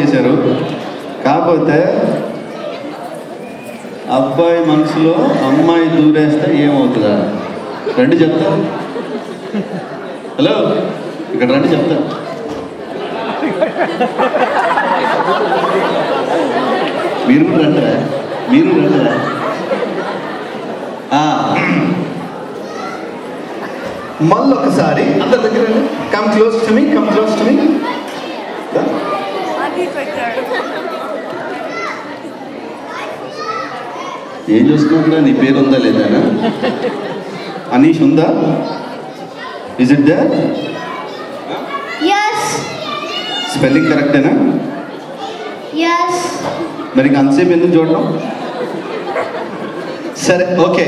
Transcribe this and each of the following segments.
చేశారు కాకపోతే అబ్బాయి మనసులో అమ్మాయి దూరేస్తే ఏమవుతుందా రండి చెప్తా హలో ఇక్కడ రండి చెప్తా మీరు కూడా రండిరా మీరు రండిరా ఆ, మళ్ళొకసారి అందరి దగ్గర come close to me come close to me ఏం చూసుకుంటున్నా నీ పేరు ఉందా లేదా అనీష్ ఉందా is it there Yes, spelling కరెక్టేనా yes. మరి ఇంకా అంతసేపు ఎందుకు చూడడం సరే ఓకే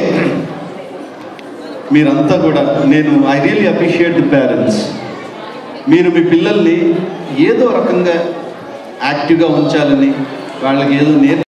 మీరంతా కూడా నేను I really appreciate the parents మీరు మీ పిల్లల్ని ఏదో రకంగా యాక్టివ్గా ఉంచాలని వాళ్ళకి ఏదో నేర్